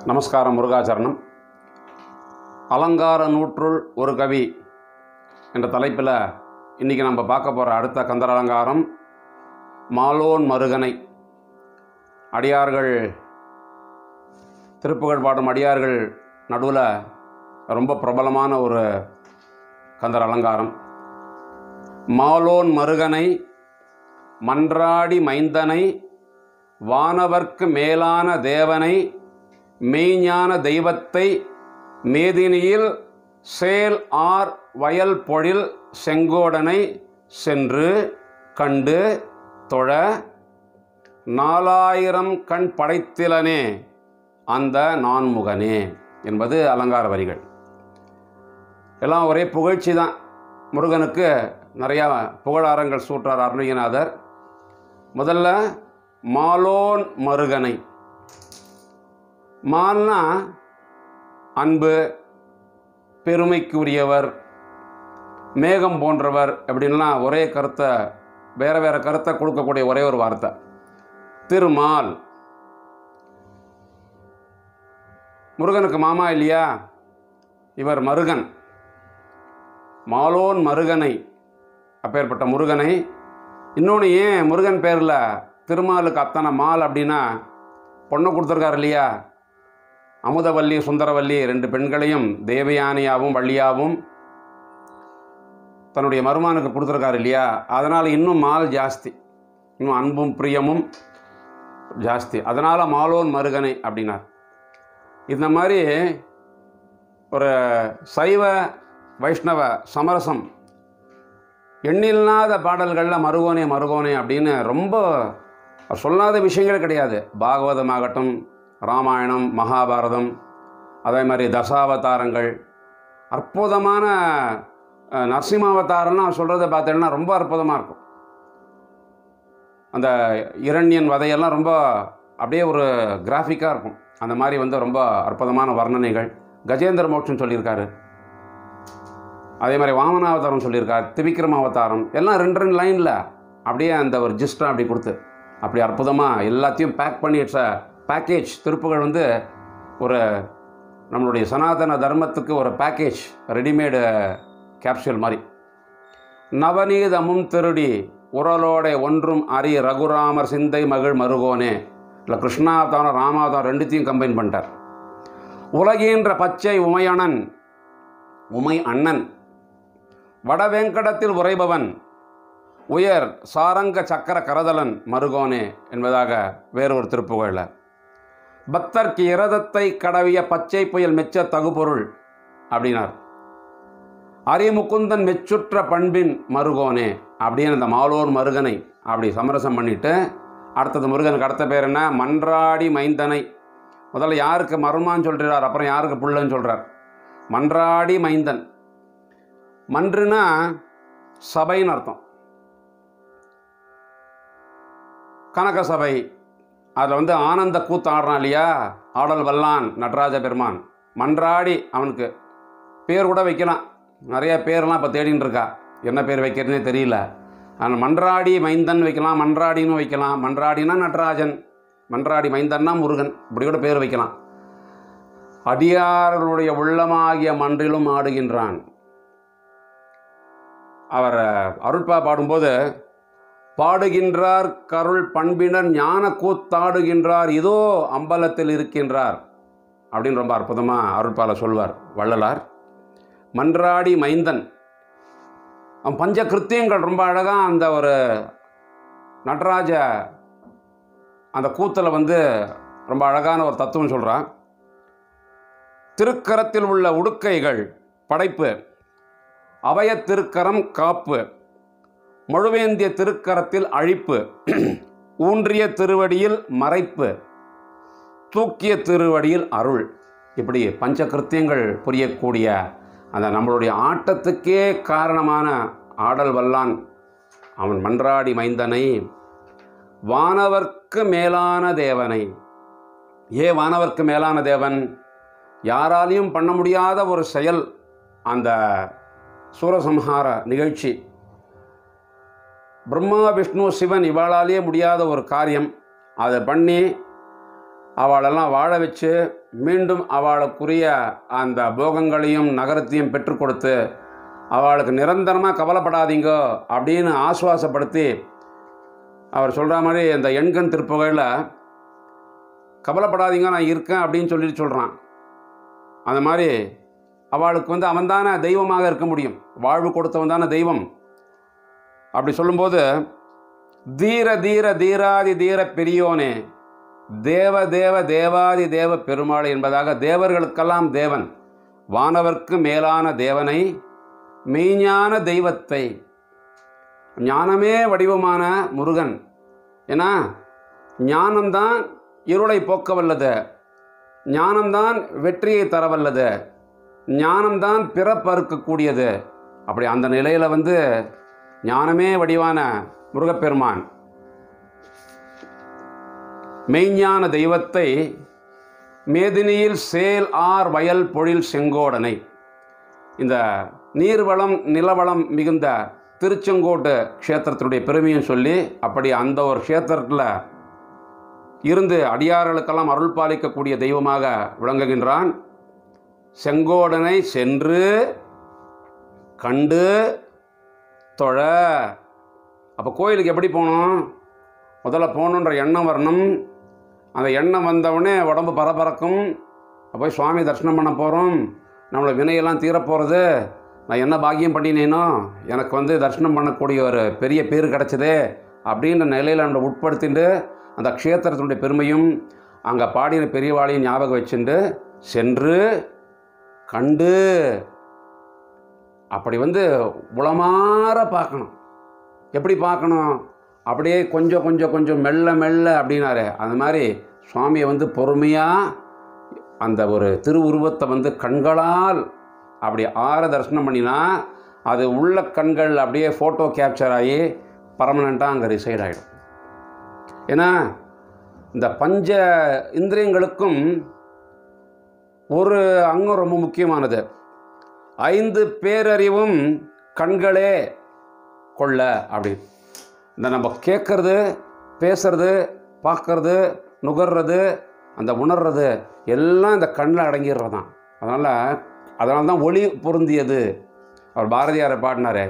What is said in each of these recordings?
நமஸ்காரம் முருகாச்சரணம் அலங்கார நூற்றுள் ஒரு கவி என்ற தலைப்பில் இன்றைக்கி நம்ம பார்க்க போகிற அடுத்த கந்தர் அலங்காரம் மாலோன் மருகனை அடியார்கள் திருப்புகழ் பாடும் அடியார்கள் நடுவில் ரொம்ப பிரபலமான ஒரு கந்தர் அலங்காரம் மாலோன் மருகனை மன்றாடி மைந்தனை வானவர்க்கு மேலான தேவனை மெய்ஞான தெய்வத்தை மேதினியில் சேல் ஆர் வயல் பொழில் செங்கோடனை சென்று கண்டு தொழ நாலாயிரம் கண் படைத்திலனே அந்த நான்முகனே என்பது அலங்கார வரிகள் எல்லாம் ஒரே புகழ்ச்சி தான் முருகனுக்கு நிறையா புகழாரங்கள் சூற்றார் அருணகிரிநாதர் முதல்ல மாலோன் மருகனை மால்னா அன்பு பெருமைக்கு உரியவர் மேகம் போன்றவர் அப்படின்லாம் ஒரே கருத்தை வேறு வேறு கருத்தை கொடுக்கக்கூடிய ஒரே ஒரு வார்த்தை திருமால் முருகனுக்கு மாமா இல்லையா இவர் மருகன் மாலோன் மருகனை அப்பேற்பட்ட முருகனை இன்னொன்று ஏன் முருகன் பேரில் திருமாலுக்கு அத்தனை மால் அப்படின்னா பொண்ணை கொடுத்துருக்காரு இல்லையா அமுதவல்லி சுந்தரவல்லி ரெண்டு பெண்களையும் தேவயானியாவும் வள்ளியாவும் தன்னுடைய மருமானுக்கு கொடுத்துருக்காரு இல்லையா அதனால் இன்னும் மால் ஜாஸ்தி இன்னும் அன்பும் பிரியமும் ஜாஸ்தி அதனால் மாலோன் மருகனை அப்படின்னார் இந்த மாதிரி ஒரு சைவ வைஷ்ணவ சமரசம் எண்ணில்லாத பாடல்களில் மருகோனே மருகோனே அப்படின்னு ரொம்ப சொல்லாத விஷயங்கள் கிடையாது பாகவதமாகட்டும் ராமாயணம் மகாபாரதம் அதே மாதிரி தசாவதாரங்கள் அற்புதமான அஹ், நரசிம்மாவதாரம்லாம் சொல்கிறத பார்த்தேன்னா ரொம்ப அற்புதமாக இருக்கும் அந்த இரண்யன் வதையெல்லாம் ரொம்ப அப்படியே ஒரு கிராஃபிக்காக இருக்கும் அந்த மாதிரி வந்து ரொம்ப அற்புதமான வர்ணனைகள் கஜேந்திர மோட்சம் சொல்லியிருக்காரு அதே மாதிரி வாமனாவதாரம் சொல்லியிருக்கார் திவிக்ரம அவதாரம் எல்லாம் ரெண்டு ரெண்டு லைனில் அப்படியே அந்த ஒரு ஜிஸ்டாக அப்படி கொடுத்து அப்படி அற்புதமாக எல்லாத்தையும் பேக் பண்ணி இட்ஸ் அ பேக்கேஜ் திருப்புகள் வந்து ஒரு நம்மளுடைய சனாதன தர்மத்துக்கு ஒரு பேக்கேஜ் ரெடிமேடு கேப்சூல் மாதிரி நவநீதமும் திருடி உரலோட ஒன்றும் அரி ரகுராமர் சிந்தை மகிழ் மருகோனே இல்லை கிருஷ்ணாவதாரம் ராமாவதாரம் ரெண்டுத்தையும் கம்பைன் பண்ணிட்டார் உலகின்ற பச்சை உமையணன் உமை அண்ணன் வடவேங்கடத்தில் உறைபவன் உயர் சாரங்க சக்கர கரதலன் மருகோனே என்பதாக வேறொரு திருப்புகழில் பக்தர்க்கு இரதத்தை கடவிய பச்சை புயல் மெச்ச தகுபொருள் அப்படின்னார் அரிமுகுந்தன் மெச்சுற்ற பண்பின் மருகோனே அப்படின்னு அந்த மாலோர் மருகனை அப்படி சமரசம் பண்ணிட்டு அடுத்தது முருகனுக்கு அடுத்த பேர் என்ன மன்றாடி மைந்தனை முதல்ல யாருக்கு மருமான்னு சொல்கிறார் அப்புறம் யாருக்கு புள்ளன்னு சொல்கிறார் மன்றாடி மைந்தன் மன்றுனா சபைன்னு அர்த்தம் கனக சபை அதில் வந்து ஆனந்த கூத்து ஆடுறான் இல்லையா ஆடல் வல்லான் நடராஜ பெருமான் மன்றாடி அவனுக்கு பேர் கூட வைக்கலாம் நிறைய பேர்லாம் இப்போ தேடின்னு இருக்கா என்ன பேர் வைக்கிறதுனே தெரியல ஆனால் மன்றாடி மைந்தன் வைக்கலாம் மன்றாடின்னு வைக்கலாம் மன்றாடினா நடராஜன் மன்றாடி மைந்தன்னா முருகன் இப்படி கூட பேர் வைக்கலாம் அடியார்களுடைய உள்ளமாகிய மன்றிலும் ஆடுகின்றான் அவர் அருட்பா பாடும்போது பாடுகின்றார் கருள் பண்பினர் ஞான கூத்தாடுகின்றார் இதோ அம்பலத்தில் இருக்கின்றார் அப்படின்னு ரொம்ப அற்புதமாக அருட்பால சொல்வார் வள்ளலார் மன்றாடி மைந்தன் அவன் பஞ்ச கிருத்தியங்கள் ரொம்ப அழகாக அந்த ஒரு நடராஜ அந்த கூத்தில் வந்து ரொம்ப அழகான ஒரு தத்துவம் சொல்கிறான் திருக்கரத்தில் உள்ள உடுக்கைகள் படைப்பு அபய திருக்கரம் காப்பு முழுவேந்திய திருக்கரத்தில் அழிப்பு ஊன்றிய திருவடியில் மறைப்பு தூக்கிய திருவடியில் அருள் இப்படி பஞ்ச கிருத்தியங்கள் புரியக்கூடிய அந்த நம்மளுடைய ஆட்டத்துக்கே காரணமான ஆடல் வல்லான் அவன் மன்றாடி மைந்தனை வானவர்க்கு மேலான தேவனை ஏ வானவர்க்கு மேலான தேவன் யாராலையும் பண்ண முடியாத ஒரு செயல் அந்த சூரசம்ஹார நிகழ்ச்சி பிரம்மா விஷ்ணு சிவன் இவாளாலே முடியாத ஒரு காரியம் அதை பண்ணி அவளெல்லாம் வாழ வச்சு மீண்டும் அவளுக்குரிய அந்த போகங்களையும் நகரத்தையும் பெற்றுக் கொடுத்து அவளுக்கு நிரந்தரமாக கவலைப்படாதீங்கோ அப்படின்னு ஆசுவாசப்படுத்தி அவர் சொல்கிற மாதிரி இந்த எண்கண் திருப்புகையில் கவலைப்படாதீங்க நான் இருக்கேன் அப்படின்னு சொல்லிட்டு சொல்கிறான் அந்த மாதிரி அவளுக்கு வந்து அவன் தானே தெய்வமாக இருக்க முடியும் வாழ்வு கொடுத்தவன் தானே தெய்வம் அப்படி சொல்லும்போது தீர தீர தீராதி தீர பெரியோனே தேவ தேவ தேவாதி தேவ பெருமாள் என்பதாக தேவர்களுக்கெல்லாம் தேவன் வானவர்க்கு மேலான தேவனை மெய்ஞான தெய்வத்தை ஞானமே வடிவமான முருகன் ஏன்னா ஞானம்தான் இருளை போக்க வல்லது ஞானம்தான் வெற்றியை தரவல்லது ஞானம்தான் பிறப்பறுக்கக்கூடியது அப்படி அந்த நிலையில் வந்து ஞானமே வடிவான முருகப்பெருமான் மெய்ஞான தெய்வத்தை மேதினியில் சேல் ஆர் வயல் பொழில் செங்கோடனை இந்த நீர்வளம் நிலவளம் மிகுந்த திருச்செங்கோட்டு க்ஷேத்திரத்தினுடைய பெருமையும் சொல்லி அப்படி அந்த ஒரு க்ஷேத்திரத்தில் இருந்து அடியார்களுக்கெல்லாம் அருள் பாலிக்கக்கூடிய தெய்வமாக விளங்குகின்றான் செங்கோடனை சென்று கண்டு தொழ அப்போ கோயிலுக்கு எப்படி போகணும் முதல்ல போகணுன்ற எண்ணம் வரணும் அந்த எண்ணம் வந்தவுடனே உடம்பு பரபரக்கும் போய் சுவாமி தரிசனம் பண்ண போகிறோம் நம்மளை வினையெல்லாம் தீரப்போகிறது நான் என்ன பாக்கியம் பண்ணினேனோ எனக்கு வந்து தரிசனம் பண்ணக்கூடிய ஒரு பெரிய பேர் கிடச்சிது அப்படின்ற நிலையில் நம்மளை உட்படுத்திட்டு அந்த க்ஷேத்திரத்தினுடைய பெருமையும் அங்கே பாடின பெரியவாளையும் ஞாபகம் வச்சுட்டு சென்று கண்டு அப்படி வந்து உளமாற பார்க்கணும் எப்படி பார்க்கணும் அப்படியே கொஞ்சம் கொஞ்சம் கொஞ்சம் மெல்ல மெல்ல அப்படின்னாரு அந்த மாதிரி சுவாமியை வந்து பொறுமையாக அந்த ஒரு திருவுருவத்தை வந்து கண்களால் அப்படி ஆற தரிசனம் பண்ணினா அது உள்ள கண்கள் அப்படியே ஃபோட்டோ கேப்சர் ஆகி பர்மனண்ட்டாக அங்கே ரிசைட் ஆகிடும் ஏன்னா இந்த பஞ்ச இந்திரியங்களுக்கும் ஒரு அங்கம் ரொம்ப முக்கியமானது ஐந்து பேரறிவும் கண்களே கொள்ள அப்படி இந்த நம்ம கேட்கறது பேசுறது பார்க்கறது நுகர்றது அந்த உணர்றது எல்லாம் இந்த கண்ணில் அடங்கிடுறது தான் அதனால் அதனால தான் ஒளி பொருந்தியது அவர் பாரதியாரை பாடினாரே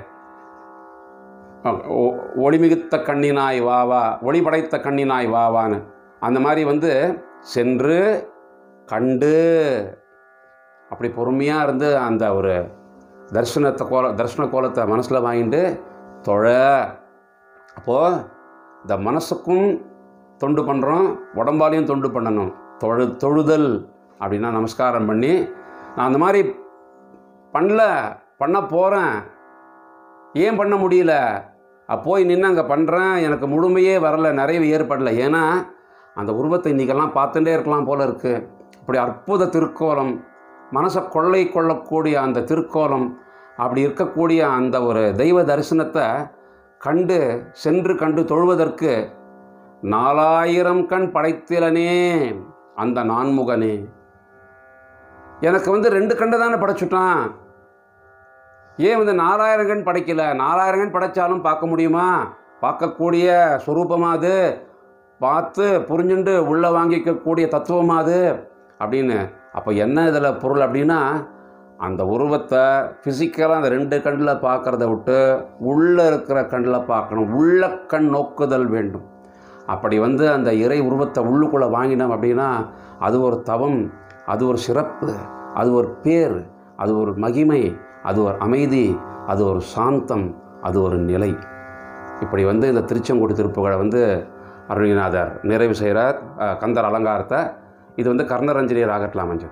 ஒ- ஒளி மிகுத்த கண்ணினாய் வா வா ஒளி படைத்த கண்ணினாய் வா வான்னு அந்த மாதிரி வந்து சென்று கண்டு அப்படி பொறுமையாக இருந்து அந்த ஒரு தரிசனத்தை கோல தரிசன கோலத்தை மனசில் வாங்கிட்டு தொழ அப்போது இந்த மனசுக்கும் தொண்டு பண்ணுறோம் உடம்பாலையும் தொண்டு பண்ணணும் தொழு தொழுதல் அப்படின்னா நமஸ்காரம் பண்ணி நான் அந்த மாதிரி பண்ணல பண்ண போகிறேன் ஏன் பண்ண முடியல அப்ப போய் நின்று அங்கே பண்ணுறேன் எனக்கு முழுமையே வரல நிறைவு ஏற்படல ஏன்னா அந்த உருவத்தை இன்றைக்கெல்லாம் பார்த்துட்டே இருக்கலாம் போல இருக்குது அப்படி அற்புத திருக்கோலம் மனசை கொள்ளை கொள்ளக்கூடிய அந்த திருக்கோலம் அப்படி இருக்கக்கூடிய அந்த ஒரு தெய்வ தரிசனத்தை கண்டு சென்று கண்டு தொழுவதற்கு நாலாயிரம் கண் படைத்திலனே அந்த நான்முகனே எனக்கு வந்து ரெண்டு கண்டு தானே படைச்சுட்டான் ஏன் வந்து நாலாயிரம் கண் படைக்கல நாலாயிரம் கண் படைச்சாலும் பார்க்க முடியுமா பார்க்கக்கூடிய சொரூபமா அது பார்த்து புரிஞ்சுண்டு உள்ளே வாங்கிக்கக்கூடிய தத்துவமா அது அப்படின்னு அப்போ என்ன இதில் பொருள் அப்படின்னா அந்த உருவத்தை ஃபிசிக்கலாக அந்த ரெண்டு கண்ணில் பார்க்குறத விட்டு உள்ளே இருக்கிற கண்ணில் பார்க்கணும் உள்ள கண் நோக்குதல் வேண்டும் அப்படி வந்து அந்த இறை உருவத்தை உள்ளுக்குள்ளே வாங்கினோம் அப்படின்னா அது ஒரு தவம் அது ஒரு சிறப்பு அது ஒரு பேர் அது ஒரு மகிமை அது ஒரு அமைதி அது ஒரு சாந்தம் அது ஒரு நிலை இப்படி வந்து இந்த திருச்செங்கோடு திருப்புகளை வந்து அருணிநாதர் நிறைவு செய்கிறார் அஹ், கந்தர் அலங்காரத்தை இது வந்து கர்ணரஞ்சனி ராகத்தில் அமைஞ்சது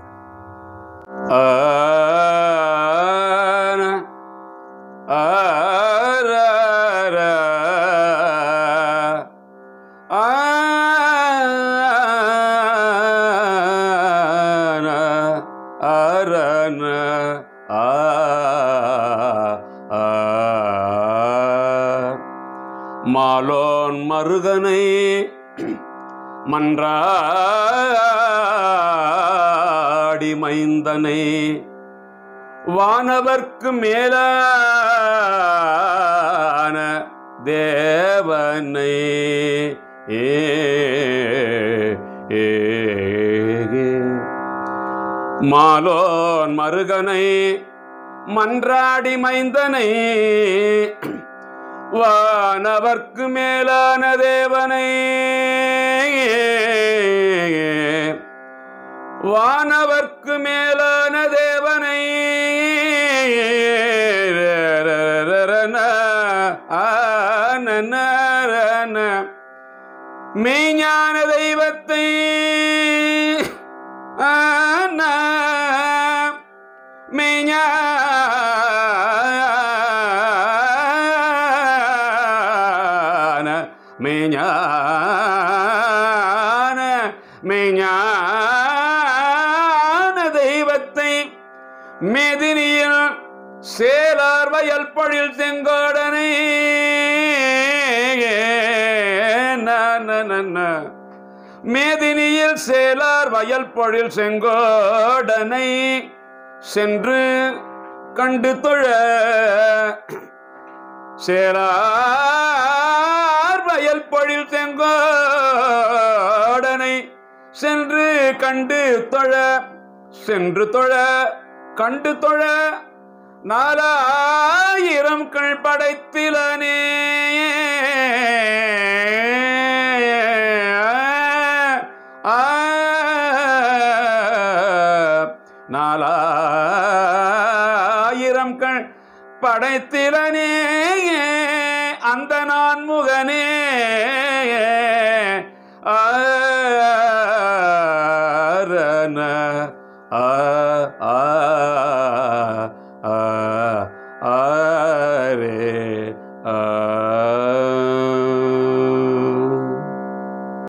ஆன ஆரர ஆன அரன ஆ ஆ மாலோன் மருகனை மன்றாடி மைந்தனை வானவர்க்கு மேலான தேவனை ஏ ஏ மாலோன் மருகனை மன்றாடி மைந்தனை வானவர்க்கு மேலான தேவனை வானவர்க்கு மேலான தேவனை மெய்ஞான தெய்வத்தை மெய்ஞான மெய்ஞான மெய்ஞான தெய்வத்தை மெதினியில் சேலார் வயல் பொழில் செங்கோடனை மேதினியில் சேலார் வயல் பொழில் செங்கோடனை சென்று கண்டு தொழ சேலார் வயல் பொழில் செங்கோடனை சென்று கண்டு தொழ சென்று தொழ கண்டு தொழ நாலாயிரம் கள் படைத்திலனே ஆ, நாலாயிரம் கள் படைத்திலனே அந்த நான் முகனே ஆரன ஆ ஆ ஆ ஆரே ஆ